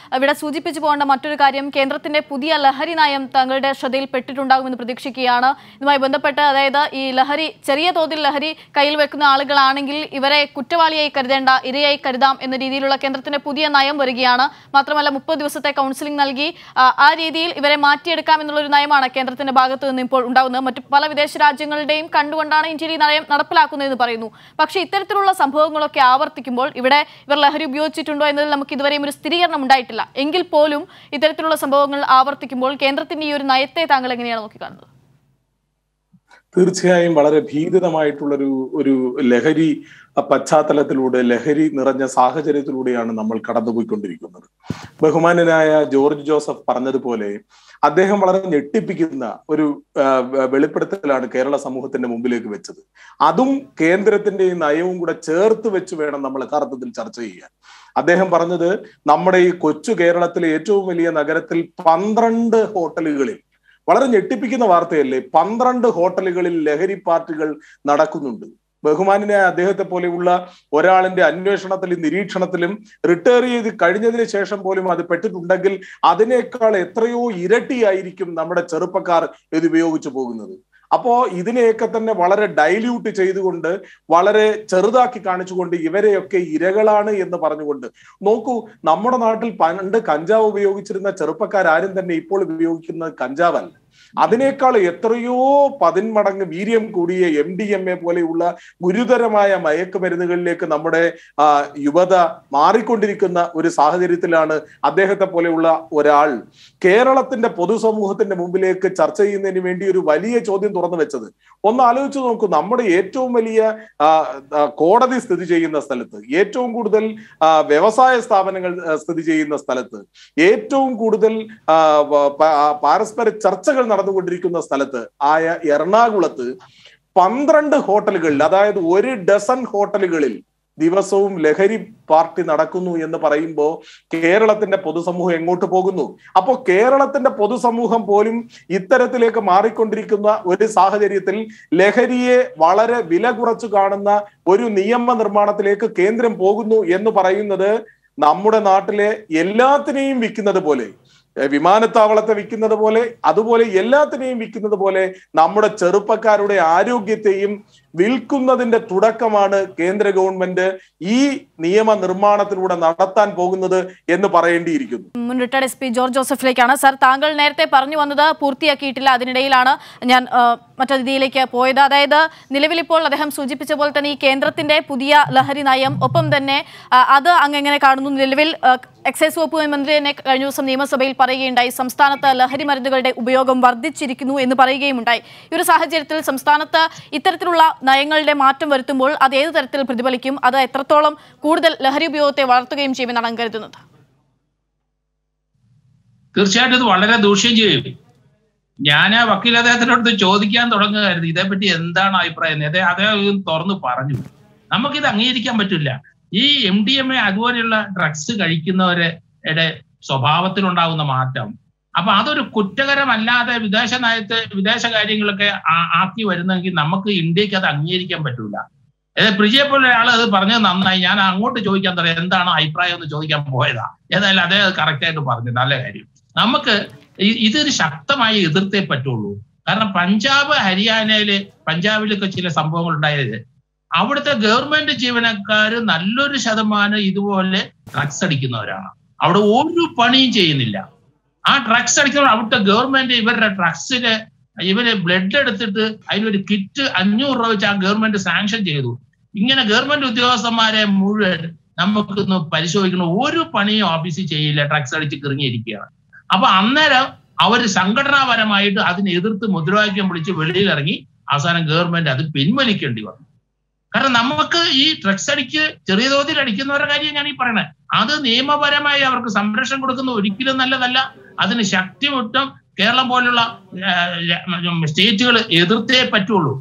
ഇവിടെ സൂചിപ്പിച്ചു പോകേണ്ട മറ്റൊരു കാര്യം കേന്ദ്രത്തിന്റെ പുതിയ ലഹരി നയം തങ്ങളുടെ ശ്രദ്ധയിൽപ്പെട്ടിട്ടുണ്ടാകുമെന്ന് പ്രതീക്ഷിക്കുകയാണ് ഇതുമായി ബന്ധപ്പെട്ട് അതായത് ഈ ലഹരി ചെറിയ തോതിൽ ലഹരി കയ്യിൽ വെക്കുന്ന ആളുകളാണെങ്കിൽ ഇവരെ കുറ്റവാളിയായി കരുതേണ്ട ഇരയായി കരുതാം എന്ന രീതിയിലുള്ള കേന്ദ്രത്തിന്റെ പുതിയ നയം വരികയാണ് മാത്രമല്ല മുപ്പത് ദിവസത്തെ കൗൺസിലിംഗ് നൽകി ആ, ആ രീതിയിൽ ഇവരെ മാറ്റിയെടുക്കാം എന്നുള്ളൊരു നയമാണ് കേന്ദ്രത്തിന്റെ ഭാഗത്ത് നിന്ന് ഇപ്പോൾ ഉണ്ടാകുന്നത് മറ്റു പല വിദേശ രാജ്യങ്ങളുടെയും കണ്ടുകൊണ്ടാണ് ഇന്ത്യയിൽ ഈ നയം നടപ്പിലാക്കുന്നതെന്ന് പറയുന്നു പക്ഷേ ഇത്തരത്തിലുള്ള സംഭവങ്ങളൊക്കെ ആവർത്തിക്കുമ്പോൾ ഇവിടെ ഇവർ ലഹരി ഉപയോഗിച്ചിട്ടുണ്ടോ എന്നതിൽ നമുക്ക് ഇതുവരെയും ഒരു സ്ഥിരീകരണം ഉണ്ടായിട്ടില്ല എങ്കിൽ പോലും ഇത്തരത്തിലുള്ള സംഭവങ്ങൾ ആവർത്തിക്കുമ്പോൾ കേന്ദ്രത്തിന്റെ ഈ ഒരു നയത്തെ താങ്കൾ എങ്ങനെയാണ് നോക്കിക്കാണുന്നത് തീർച്ചയായും വളരെ ഭീതിതമായിട്ടുള്ളൊരു ഒരു ലഹരി പശ്ചാത്തലത്തിലൂടെ ലഹരി നിറഞ്ഞ സാഹചര്യത്തിലൂടെയാണ് നമ്മൾ കടന്നുപോയിക്കൊണ്ടിരിക്കുന്നത് ബഹുമാനനായ ജോർജ് ജോസഫ് പറഞ്ഞതുപോലെ അദ്ദേഹം വളരെ ഞെട്ടിപ്പിക്കുന്ന ഒരു ആ, വെളിപ്പെടുത്തലാണ് കേരള സമൂഹത്തിന്റെ മുമ്പിലേക്ക് വെച്ചത് അതും കേന്ദ്രത്തിന്റെ ഈ നയവും കൂടെ ചേർത്ത് വെച്ച് വേണം നമ്മൾ യഥാർത്ഥത്തിൽ ചർച്ച ചെയ്യാൻ അദ്ദേഹം പറഞ്ഞത് നമ്മുടെ ഈ കൊച്ചു കേരളത്തിലെ ഏറ്റവും വലിയ നഗരത്തിൽ പന്ത്രണ്ട് ഹോട്ടലുകളിൽ വളരെ ഞെട്ടിപ്പിക്കുന്ന വാർത്തയല്ലേ പന്ത്രണ്ട് ഹോട്ടലുകളിൽ ലഹരി പാർട്ടികൾ നടക്കുന്നുണ്ട് ബഹുമാനായ അദ്ദേഹത്തെ പോലെയുള്ള ഒരാളിന്റെ അന്വേഷണത്തിലും നിരീക്ഷണത്തിലും റിട്ടയർ ചെയ്ത് കഴിഞ്ഞതിന് ശേഷം പോലും അത് പെട്ടിട്ടുണ്ടെങ്കിൽ അതിനേക്കാൾ എത്രയോ ഇരട്ടിയായിരിക്കും നമ്മുടെ ചെറുപ്പക്കാർ ഇത് ഉപയോഗിച്ചു പോകുന്നത് അപ്പോ ഇതിനെയൊക്കെ തന്നെ വളരെ ഡൈല്യൂട്ട് ചെയ്തുകൊണ്ട് വളരെ ചെറുതാക്കി കാണിച്ചുകൊണ്ട് ഇവരെയൊക്കെ ഇരകളാണ് എന്ന് പറഞ്ഞുകൊണ്ട് നോക്കൂ നമ്മുടെ നാട്ടിൽ പണ്ട് കഞ്ചാവ് ഉപയോഗിച്ചിരുന്ന ചെറുപ്പക്കാരും തന്നെ ഇപ്പോൾ ഉപയോഗിക്കുന്നത് കഞ്ചാവല്ല അതിനേക്കാൾ എത്രയോ പതിന്മടങ്ങ് വീര്യം കൂടിയ എം ഡി എം എ പോലെയുള്ള ഗുരുതരമായ മയക്കുമരുന്നുകളിലേക്ക് നമ്മുടെ ആ, യുവത മാറിക്കൊണ്ടിരിക്കുന്ന ഒരു സാഹചര്യത്തിലാണ് അദ്ദേഹത്തെ പോലെയുള്ള ഒരാൾ കേരളത്തിന്റെ പൊതുസമൂഹത്തിന്റെ മുമ്പിലേക്ക് ചർച്ച ചെയ്യുന്നതിന് വേണ്ടി ഒരു വലിയ ചോദ്യം തുറന്നു വെച്ചത് ഒന്ന് ആലോചിച്ച് നോക്കൂ നമ്മുടെ ഏറ്റവും വലിയ ആ, ആ, കോടതി സ്ഥിതി ചെയ്യുന്ന സ്ഥലത്ത് ഏറ്റവും കൂടുതൽ ആ, വ്യവസായ സ്ഥാപനങ്ങൾ ആ, സ്ഥിതി ചെയ്യുന്ന സ്ഥലത്ത് ഏറ്റവും കൂടുതൽ ആ, പ- പ- ആ, പാരസ്പര ചർച്ചകൾ നടന്നുകൊണ്ടിരിക്കുന്ന സ്ഥലത്ത് ആയ എറണാകുളത്ത് പന്ത്രണ്ട് ഹോട്ടലുകളിൽ അതായത് ഒരു ഡസൻ ഹോട്ടലുകളിൽ ദിവസവും ലഹരി പാർട്ടി നടക്കുന്നു എന്ന് പറയുമ്പോൾ കേരളത്തിന്റെ പൊതുസമൂഹം എങ്ങോട്ട് പോകുന്നു അപ്പോ കേരളത്തിന്റെ പൊതുസമൂഹം പോലും ഇത്തരത്തിലേക്ക് മാറിക്കൊണ്ടിരിക്കുന്ന ഒരു സാഹചര്യത്തിൽ ലഹരിയെ വളരെ വില കുറച്ചു കാണുന്ന ഒരു നിയമ നിർമ്മാണത്തിലേക്ക് കേന്ദ്രം പോകുന്നു എന്ന് പറയുന്നത് നമ്മുടെ നാട്ടിലെ എല്ലാത്തിനെയും വിൽക്കുന്നത് പോലെ ഏഹ് വിമാനത്താവളത്തെ വിൽക്കുന്നത് പോലെ അതുപോലെ എല്ലാത്തിനെയും വിൽക്കുന്നത് പോലെ നമ്മുടെ ചെറുപ്പക്കാരുടെ ആരോഗ്യത്തെയും വിൽക്കുന്നതിന്റെ തുടക്കമാണ് കേന്ദ്ര ഗവൺമെന്റ് ഈ നിയമ നിർമ്മാണത്തിലൂടെ നടത്താൻ പോകുന്നത് എന്ന് പറയേണ്ടിയിരിക്കുന്നു മുൻ റിട്ടയർഡ് എസ് പി ജോർജ് ജോസഫിലേക്കാണ് സർ താങ്കൾ നേരത്തെ പറഞ്ഞു വന്നത് പൂർത്തിയാക്കിയിട്ടില്ല അതിനിടയിലാണ് ഞാൻ ആ, മറ്റതിഥിയിലേക്ക് പോയത് അതായത് നിലവിലിപ്പോൾ അദ്ദേഹം സൂചിപ്പിച്ച പോലെ തന്നെ ഈ കേന്ദ്രത്തിന്റെ പുതിയ ലഹരി നയം ഒപ്പം തന്നെ ആ, അത് അങ്ങ് എങ്ങനെ കാണുന്നു നിലവിൽ ആ, എക്സൈസ് വകുപ്പ് മന്ത്രി തന്നെ കഴിഞ്ഞ ദിവസം നിയമസഭയിൽ പറയുകയുണ്ടായി സംസ്ഥാനത്ത് ലഹരി മരുന്നുകളുടെ ഉപയോഗം വർദ്ധിച്ചിരിക്കുന്നു എന്ന് പറയുകയുമുണ്ടായി ഈ ഒരു സാഹചര്യത്തിൽ സംസ്ഥാനത്ത് ഇത്തരത്തിലുള്ള നയങ്ങളുടെ മാറ്റം വരുത്തുമ്പോൾ അത് ഏത് തരത്തിൽ പ്രതിഫലിക്കും അത് എത്രത്തോളം കൂടുതൽ ലഹരി ഉപയോഗത്തെ വളർത്തുകയും ചെയ്യുമെന്നാണ് അങ്ങ് കരുതുന്നത് തീർച്ചയായിട്ടും ഇത് വളരെ ദൂഷ്യം ചെയ്യും ഞാൻ ആ വക്കീൽ അദ്ദേഹത്തിനടുത്ത് ചോദിക്കാൻ തുടങ്ങുകയായിരുന്നു ഇതേപ്പറ്റി എന്താണ് അഭിപ്രായം എന്ന്. അദ്ദേഹം അദ്ദേഹം ഇത് തുറന്ന് പറഞ്ഞു നമുക്കിത് അംഗീകരിക്കാൻ പറ്റില്ല ഈ എം ഡി എം എ അതുപോലെയുള്ള ഡ്രഗ്സ് കഴിക്കുന്നവരുടെ സ്വഭാവത്തിലുണ്ടാകുന്ന മാറ്റം അപ്പൊ അതൊരു കുറ്റകരമല്ലാതെ വിദേശ നയത്തെ വിദേശ കാര്യങ്ങളൊക്കെ ആ- ആക്കി വരുന്നെങ്കിൽ നമുക്ക് ഇന്ത്യക്ക് അത് അംഗീകരിക്കാൻ പറ്റൂല ഏതായാലും പ്രിജയെ പോലെ ഒരാൾ അത് പറഞ്ഞത് നന്നായി ഞാൻ അങ്ങോട്ട് ചോദിക്കാൻ പറയാം എന്താണ് അഭിപ്രായം എന്ന് ചോദിക്കാൻ പോയതാ ഏതായാലും അദ്ദേഹം കറക്റ്റ് ആയിട്ട് പറഞ്ഞു നല്ല കാര്യം നമുക്ക് ഇ- ഇതൊരു ശക്തമായി എതിർത്തേ പറ്റുള്ളൂ കാരണം പഞ്ചാബ് ഹരിയാനയില് പഞ്ചാബിലൊക്കെ ചില സംഭവങ്ങൾ ഉണ്ടായത് അവിടുത്തെ ഗവൺമെന്റ് ജീവനക്കാർ നല്ലൊരു ശതമാനം ഇതുപോലെ ഡ്രഗ്സ് അടിക്കുന്നവരാണ് അവിടെ ഒരു പണിയും ചെയ്യുന്നില്ല ആ ഡ്രഗ്സ് അടിക്കുന്നവർ അവിടുത്തെ ഗവൺമെന്റ് ഇവരുടെ ഡ്രഗ്സിന് ഇവര് ബ്ലഡ് എടുത്തിട്ട് അതിനൊരു കിറ്റ് അഞ്ഞൂറ് രൂപ വെച്ച് ആ ഗവൺമെന്റ് സാങ്ഷൻ ചെയ്തു ഇങ്ങനെ ഗവൺമെന്റ് ഉദ്യോഗസ്ഥന്മാരെ മുഴുവൻ നമുക്കൊന്ന് പരിശോധിക്കണം ഒരു പണിയും ഓഫീസിൽ ചെയ്യില്ല ഡ്രഗ്സ് അടിച്ച് കിറങ്ങിയിരിക്കുകയാണ് അപ്പൊ അന്നേരം അവര് സംഘടനാപരമായിട്ട് അതിനെ എതിർത്ത് മുദ്രാവാക്യം വിളിച്ച് വെളിയിലിറങ്ങി അവസാനം ഗവൺമെന്റ് അത് പിൻവലിക്കേണ്ടി വന്നു കാരണം നമുക്ക് ഈ ഡ്രഗ്സ് അടിക്ക് ചെറിയ തോതിൽ അടിക്കുന്നവരുടെ കാര്യം ഞാൻ ഈ പറയണേ അത് നിയമപരമായി അവർക്ക് സംരക്ഷണം കൊടുക്കുന്ന ഒരിക്കലും നല്ലതല്ല അതിന് ശക്തിമുട്ടം കേരളം പോലുള്ള സ്റ്റേറ്റുകൾ എതിർത്തേ പറ്റുള്ളൂ